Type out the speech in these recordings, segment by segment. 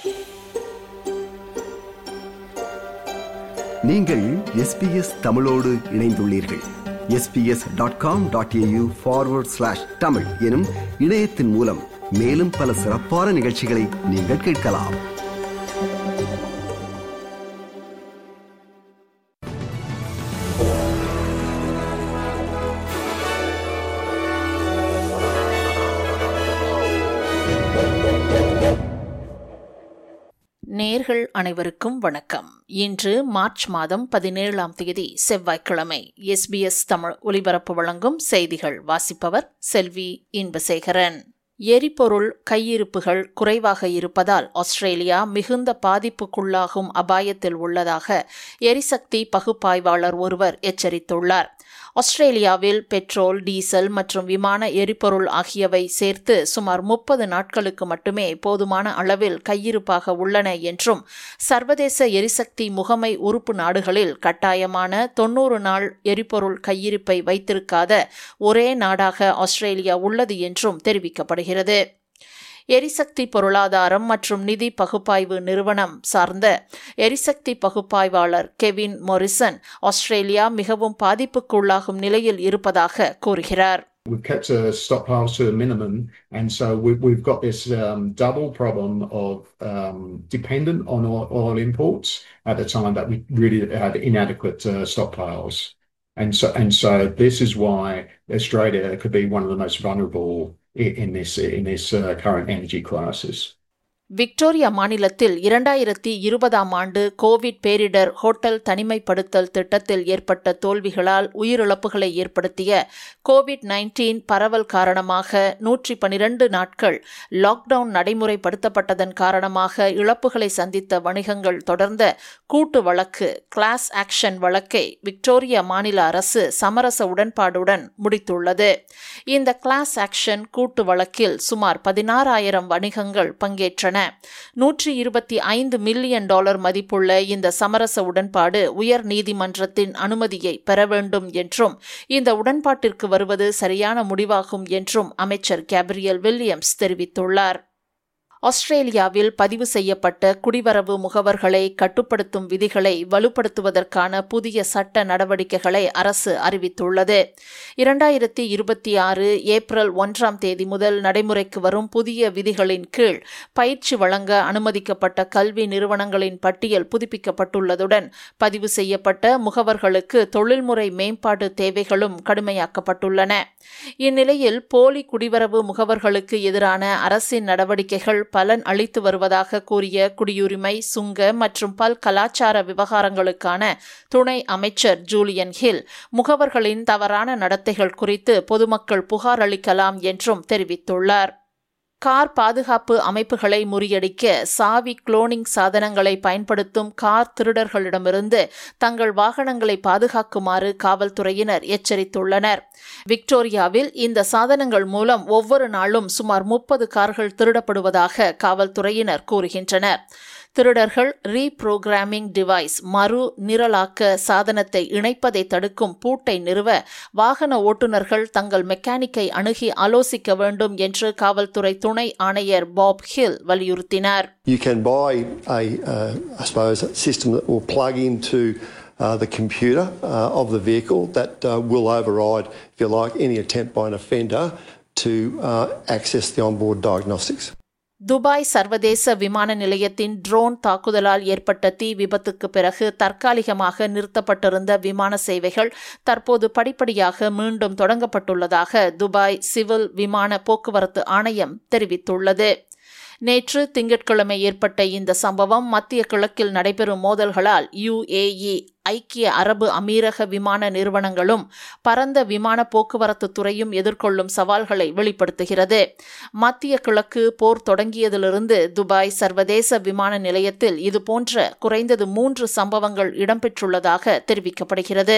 நீங்கள் எஸ்பிஎஸ் தமிழோடு இணைந்துள்ளீர்கள் SBS dot com dot AU forward slash Tamil எனும் இணையத்தின் மூலம் மேலும் பல சிறப்பான நிகழ்ச்சிகளை நீங்கள் கேட்கலாம் நேர்கள் அனைவருக்கும் வணக்கம் இன்று மார்ச் மாதம் பதினேழாம் தேதி செவ்வாய்க்கிழமை எஸ்பிஎஸ் தமிழ் ஒலிபரப்பு வழங்கும் செய்திகள் வாசிப்பவர் செல்வி இன்பசேகரன் எரிபொருள் கையிருப்புகள் குறைவாக இருப்பதால் ஆஸ்திரேலியா மிகுந்த பாதிப்புக்குள்ளாகும் அபாயத்தில் உள்ளதாக எரிசக்தி பகுப்பாய்வாளர் ஒருவர் எச்சரித்துள்ளார் ஆஸ்திரேலியாவில் பெட்ரோல் டீசல் மற்றும் விமான எரிபொருள் ஆகியவை சேர்த்து சுமார் முப்பது நாட்களுக்கு மட்டுமே போதுமான அளவில் கையிருப்பாக உள்ளன என்றும் சர்வதேச எரிசக்தி முகமை உறுப்பு நாடுகளில் கட்டாயமான தொன்னூறு நாள் எரிபொருள் கையிருப்பை வைத்திருக்காத ஒரே நாடாக ஆஸ்திரேலியா உள்ளது என்றும் தெரிவிக்கப்படுகிறது எரிசக்தி பொருளாதாரம் மற்றும் நிதி பகுப்பாய்வு நிறுவனம் சார்ந்த எரிசக்தி பகுப்பாய்வாளர் கெவின் மொரிசன் ஆஸ்திரேலியா மிகவும் பாதிப்புக்குள்ளாகும் நிலையில் இருப்பதாக கூறுகிறார் We've kept uh, stockpiles to a minimum, and so we, we've got this um, double problem of um, dependent on oil, oil imports at the time that we really had inadequate uh, stockpiles, and so and so this is why Australia could be one of the most vulnerable in, in this in this uh, current energy crisis. Victoria மாநிலத்தில் இரண்டாயிரத்தி இருபதாம் ஆண்டு Covid பேரிடர் hotel தனிமைப்படுத்தல் திட்டத்தில் ஏற்பட்ட தோல்விகளால் உயிரிழப்புகளை ஏற்படுத்திய கோவிட் நைன்டீன் பரவல் காரணமாக நூற்றி பனிரண்டு நாட்கள் லாக்டவுன் நடைமுறைப்படுத்தப்பட்டதன் காரணமாக இழப்புகளை சந்தித்த வணிகங்கள் தொடர்ந்த கூட்டு வழக்கு கிளாஸ் ஆக்ஷன் வழக்கை விக்டோரியா மாநில அரசு சமரச உடன்பாடுடன் முடித்துள்ளது இந்த கிளாஸ் ஆக்ஷன் கூட்டு வழக்கில் சுமார் பதினாறாயிரம் வணிகங்கள் பங்கேற்றன நூற்றி இருபத்தி ஐந்து மில்லியன் டாலர் மதிப்புள்ள இந்த சமரச உடன்பாடு உயர் நீதிமன்றத்தின் அனுமதியை பெற வேண்டும் என்றும் இந்த உடன்பாட்டிற்கு வருவது சரியான முடிவாகும் என்றும் அமைச்சர் கேப்ரியல் வில்லியம்ஸ் தெரிவித்துள்ளார் ஆஸ்திரேலியாவில் பதிவு செய்யப்பட்ட குடிவரவு முகவர்களை கட்டுப்படுத்தும் விதிகளை வலுப்படுத்துவதற்கான புதிய சட்ட நடவடிக்கைகளை அரசு அறிவித்துள்ளது இரண்டாயிரத்தி இருபத்தி ஆறு ஏப்ரல் ஒன்றாம் தேதி முதல் நடைமுறைக்கு வரும் புதிய விதிகளின் கீழ் பயிற்சி வழங்க அனுமதிக்கப்பட்ட கல்வி நிறுவனங்களின் பட்டியல் புதுப்பிக்கப்பட்டுள்ளதுடன் பதிவு செய்யப்பட்ட முகவர்களுக்கு தொழில்முறை மேம்பாட்டு தேவைகளும் கடுமையாக்கப்பட்டுள்ளன இந்நிலையில் போலி குடிவரவு முகவர்களுக்கு எதிரான அரசின் நடவடிக்கைகள் பலன் அளித்து வருவதாக கூறிய குடியுரிமை சுங்க மற்றும் பல் கலாச்சார விவகாரங்களுக்கான துணை அமைச்சர் ஜூலியன் ஹில் முகவர்களின் தவறான நடத்தைகள் குறித்து பொதுமக்கள் புகார் அளிக்கலாம் என்றும் தெரிவித்துள்ளார் கார் பாதுகாப்பு அமைப்புகளை முறியடிக்க சாவி குளோனிங் சாதனங்களை பயன்படுத்தும் கார் திருடர்களிடமிருந்து தங்கள் வாகனங்களை பாதுகாக்குமாறு காவல்துறையினர் எச்சரித்துள்ளனர் விக்டோரியாவில் இந்த சாதனங்கள் மூலம் ஒவ்வொரு நாளும் சுமார் முப்பது கார்கள் திருடப்படுவதாக காவல்துறையினர் கூறுகின்றனர் திருடர்கள் ரீப்ரோகிராமிங் டிவைஸ் மறு நிரலாக்க சாதனத்தை இணைப்பதை தடுக்கும் பூட்டை நிறுவ வாகன ஓட்டுநர்கள் தங்கள் மெக்கானிக்கை அணுகி ஆலோசிக்க வேண்டும் என்று காவல்துறை துணை ஆணையர் பாப் ஹில் வலியுறுத்தினார் You can buy a, uh, I suppose, a system that will plug into uh, the computer uh, of the vehicle that uh, will override, if you like, any attempt by an offender to uh, access the onboard diagnostics. Dubai சர்வதேச விமான நிலையத்தின் drone தாக்குதலால் ஏற்பட்ட தீ விபத்துக்கு பிறகு தற்காலிகமாக நிறுத்தப்பட்டிருந்த விமான சேவைகள் தற்போது படிப்படியாக மீண்டும் தொடங்கப்பட்டுள்ளதாக துபாய் சிவில் விமான போக்குவரத்து ஆணையம் தெரிவித்துள்ளது நேற்று திங்கட்கிழமை ஏற்பட்ட இந்த சம்பவம் மத்திய கிழக்கில் நடைபெறும் மோதல்களால் யுஏஇ ஐக்கிய அரபு அமீரக விமான நிறுவனங்களும் பரந்த விமான போக்குவரத்து துறையும் எதிர்கொள்ளும் சவால்களை வெளிப்படுத்துகிறது மத்திய கிழக்கு போர் தொடங்கியதிலிருந்து துபாய் சர்வதேச விமான நிலையத்தில் இதுபோன்ற குறைந்தது மூன்று சம்பவங்கள் இடம்பெற்றுள்ளதாக தெரிவிக்கப்படுகிறது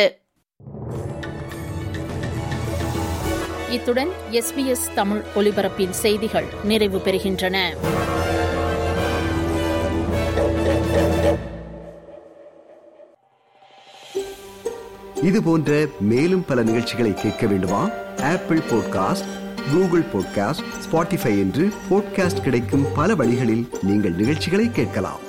இத்துடன் எஸ்பிஎஸ் தமிழ் ஒலிபரப்பின் செய்திகள் நிறைவு பெறுகின்றன இது போன்ற மேலும் பல நிகழ்ச்சிகளை கேட்க வேண்டுமா Apple podcast Google podcast Spotify என்று பாட்காஸ்ட் கிடைக்கும் பல வழிகளில் நீங்கள் நிகழ்ச்சிகளை கேட்கலாம்